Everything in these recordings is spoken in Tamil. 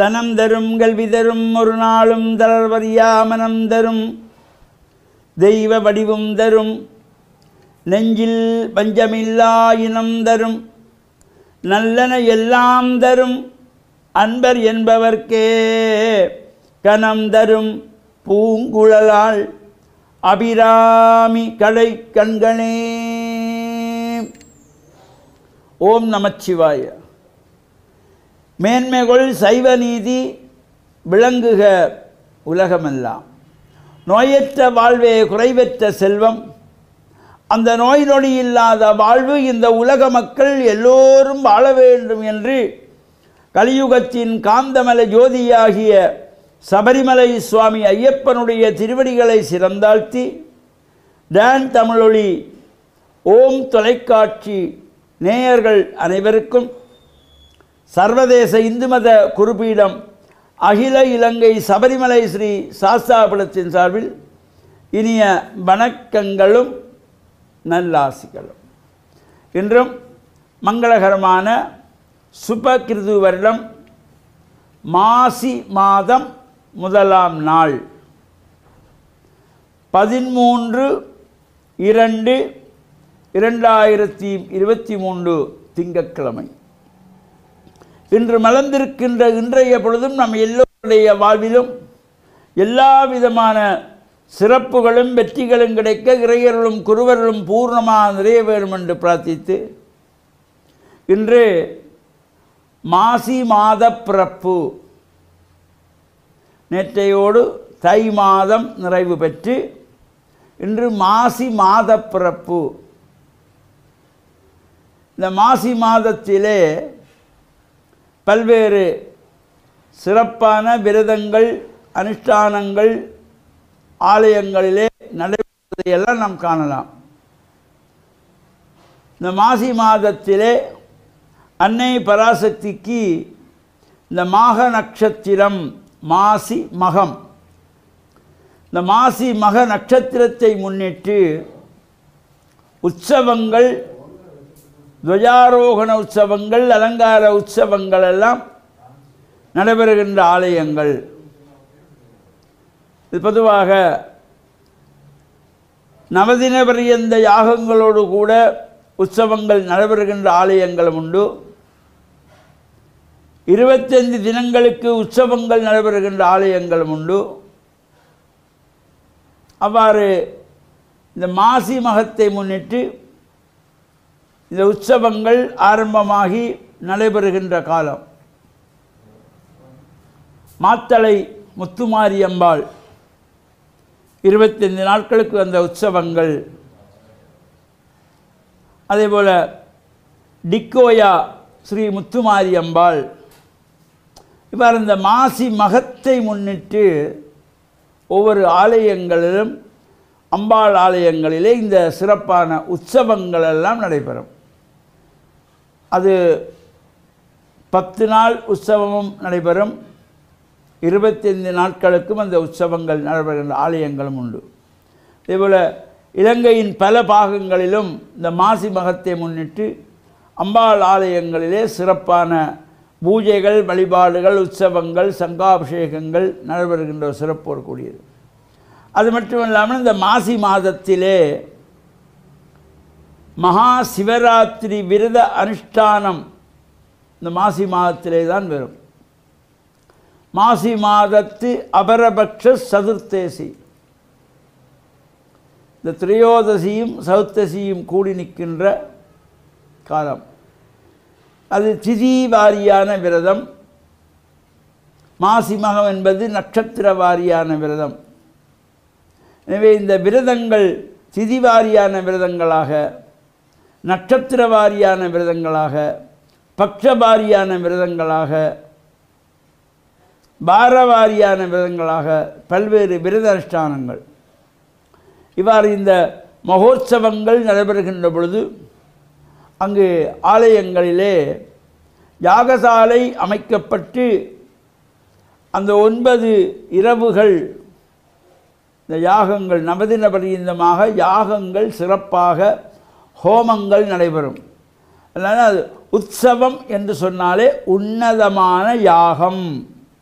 தனம் தரும் கல்வி தரும் ஒரு நாளும் தளர்வறியா மனம் தரும் தெய்வ வடிவும் தரும் நெஞ்சில் பஞ்சமில்லா இனம் தரும் நல்லன எல்லாம் தரும் அன்பர் என்பவர்க்கே கனம் தரும் பூங்குழலாள் அபிராமி கடை கண்களே ஓம் நமச்சிவாய மேன்மைகள் சைவ நீதி விளங்குக உலகமெல்லாம் நோயற்ற வாழ்வே குறைவற்ற செல்வம் அந்த நோய் நொடி இல்லாத வாழ்வு இந்த உலக மக்கள் எல்லோரும் வாழ வேண்டும் என்று கலியுகத்தின் காந்தமலை ஜோதியாகிய சபரிமலை சுவாமி ஐயப்பனுடைய திருவடிகளை சிறந்தாழ்த்தி டான் தமிழொலி ஓம் தொலைக்காட்சி நேயர்கள் அனைவருக்கும் சர்வதேச இந்து மத குருபீடம் அகில இலங்கை சபரிமலை ஸ்ரீ சாஸ்தாபுரத்தின் சார்பில் இனிய வணக்கங்களும் நல்லாசிகளும் இன்றும் மங்களகரமான சுபகிருது வருடம் மாசி மாதம் முதலாம் நாள் பதிமூன்று இரண்டு இரண்டாயிரத்தி இருபத்தி மூன்று திங்கட்கிழமை இன்று மலர்ந்திருக்கின்ற இன்றைய பொழுதும் நம் எல்லோருடைய வாழ்விலும் எல்லா விதமான சிறப்புகளும் வெற்றிகளும் கிடைக்க இறையர்களும் குருவர்களும் பூர்ணமாக நிறைய வேண்டும் என்று பிரார்த்தித்து இன்று மாசி மாத பிறப்பு நேற்றையோடு தை மாதம் நிறைவு பெற்று இன்று மாசி மாத பிறப்பு இந்த மாசி மாதத்திலே பல்வேறு சிறப்பான விரதங்கள் அனுஷ்டானங்கள் ஆலயங்களிலே நடைபெறுவதையெல்லாம் நாம் காணலாம் இந்த மாசி மாதத்திலே அன்னை பராசக்திக்கு இந்த மாக நட்சத்திரம் மாசி மகம் இந்த மாசி மக நட்சத்திரத்தை முன்னிட்டு உற்சவங்கள் துவஜாரோகண உற்சவங்கள் அலங்கார உற்சவங்கள் எல்லாம் நடைபெறுகின்ற ஆலயங்கள் இது பொதுவாக நவதின பரியந்த யாகங்களோடு கூட உற்சவங்கள் நடைபெறுகின்ற ஆலயங்களும் உண்டு இருபத்தைந்து தினங்களுக்கு உற்சவங்கள் நடைபெறுகின்ற ஆலயங்களும் உண்டு அவ்வாறு இந்த மாசி மகத்தை முன்னிட்டு இந்த உற்சவங்கள் ஆரம்பமாகி நடைபெறுகின்ற காலம் மாத்தளை முத்துமாரி அம்பாள் இருபத்தைந்து நாட்களுக்கு அந்த உற்சவங்கள் அதேபோல் டிக்கோயா ஸ்ரீ முத்துமாரி அம்பாள் இவ்வாறு இந்த மாசி மகத்தை முன்னிட்டு ஒவ்வொரு ஆலயங்களிலும் அம்பாள் ஆலயங்களிலே இந்த சிறப்பான உற்சவங்கள் எல்லாம் நடைபெறும் அது பத்து நாள் உற்சவமும் நடைபெறும் இருபத்தைந்து நாட்களுக்கும் அந்த உற்சவங்கள் நடைபெறுகின்ற ஆலயங்களும் உண்டு இதேபோல் இலங்கையின் பல பாகங்களிலும் இந்த மாசி மகத்தை முன்னிட்டு அம்பாள் ஆலயங்களிலே சிறப்பான பூஜைகள் வழிபாடுகள் உற்சவங்கள் சங்காபிஷேகங்கள் நடைபெறுகின்ற ஒரு சிறப்போடு கூடியது அது மட்டும் இல்லாமல் இந்த மாசி மாதத்திலே மகா சிவராத்திரி விரத அனுஷ்டானம் இந்த மாசி மாதத்திலே தான் வரும் மாசி மாதத்து அபரபக்ஷ சதுர்த்தேசி இந்த திரையோதசியும் சதுர்த்தசியும் கூடி நிற்கின்ற காலம் அது திதி வாரியான விரதம் மாசி மகம் என்பது நட்சத்திர வாரியான விரதம் எனவே இந்த விரதங்கள் திதி வாரியான விரதங்களாக நட்சத்திர வாரியான விரதங்களாக பக்ஷபாரியான விரதங்களாக பாரவாரியான விரதங்களாக பல்வேறு விரத அனுஷ்டானங்கள் இவ்வாறு இந்த மகோத்சவங்கள் நடைபெறுகின்ற பொழுது அங்கு ஆலயங்களிலே யாகசாலை அமைக்கப்பட்டு அந்த ஒன்பது இரவுகள் இந்த யாகங்கள் நவதின பரியந்தமாக யாகங்கள் சிறப்பாக ஹோமங்கள் நடைபெறும் அதனால் அது உற்சவம் என்று சொன்னாலே உன்னதமான யாகம்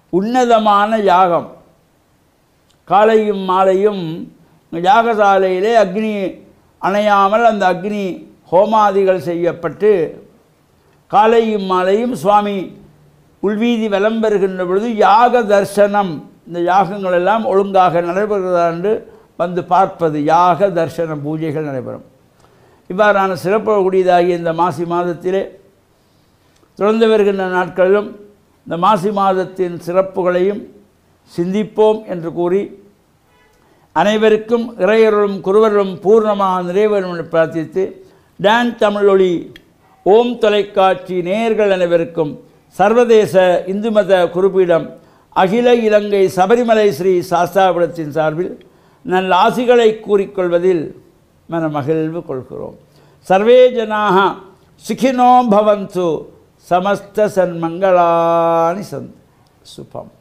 உன்னதமான யாகம் காலையும் மாலையும் யாகசாலையிலே அக்னி அணையாமல் அந்த அக்னி ஹோமாதிகள் செய்யப்பட்டு காலையும் மாலையும் சுவாமி உள்வீதி வலம் பெறுகின்ற பொழுது யாக தர்சனம் இந்த யாகங்கள் எல்லாம் ஒழுங்காக நடைபெறுகிறதா என்று வந்து பார்ப்பது யாக தர்சன பூஜைகள் நடைபெறும் இவ்வாறான சிறப்புக்கூடியதாகிய இந்த மாசி மாதத்திலே தொடர்ந்து வருகின்ற நாட்களிலும் இந்த மாசி மாதத்தின் சிறப்புகளையும் சிந்திப்போம் என்று கூறி அனைவருக்கும் இறையருளும் குருவர்களும் பூர்ணமாக நிறைவேறும் என்று பிரார்த்தித்து டான் தமிழொலி ஓம் தொலைக்காட்சி நேயர்கள் அனைவருக்கும் சர்வதேச இந்து மத குறிப்பீடம் அகில இலங்கை சபரிமலை ஸ்ரீ சாஸ்தாபுரத்தின் சார்பில் நல்ல ஆசிகளை கூறிக்கொள்வதில் மன மகிழ்வு கொள்கிறோம் சர்வே ஜனாக சுகினோ பவந்து சமஸ்த சன்மங்களானி சந்த் சுபம்